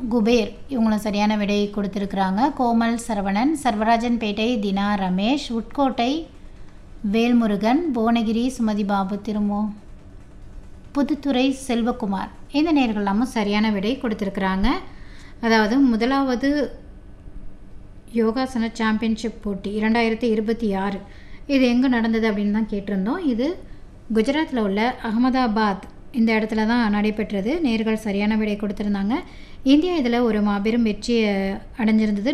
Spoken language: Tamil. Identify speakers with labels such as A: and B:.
A: குபேர் இவங்களும் சரியான விடை கொடுத்துருக்குறாங்க கோமல் சரவணன் சர்வராஜன் பேட்டை தினா ரமேஷ் உட்கோட்டை வேல்முருகன் புவனகிரி சுமதி பாபு திருமோ புதுத்துறை செல்வகுமார் இந்த நேர்கள் எல்லாமும் சரியான விடை கொடுத்துருக்குறாங்க அதாவது முதலாவது யோகாசன சாம்பியன்ஷிப் போட்டி இரண்டாயிரத்தி இருபத்தி ஆறு இது எங்கே நடந்தது அப்படின்னு தான் கேட்டிருந்தோம் இது குஜராத்தில் உள்ள அகமதாபாத் இந்த இடத்துல தான் நடைபெற்றது நேர்கள் சரியான விடை கொடுத்துருந்தாங்க இந்தியா இதில் ஒரு மாபெரும் வெற்றியை அடைஞ்சிருந்தது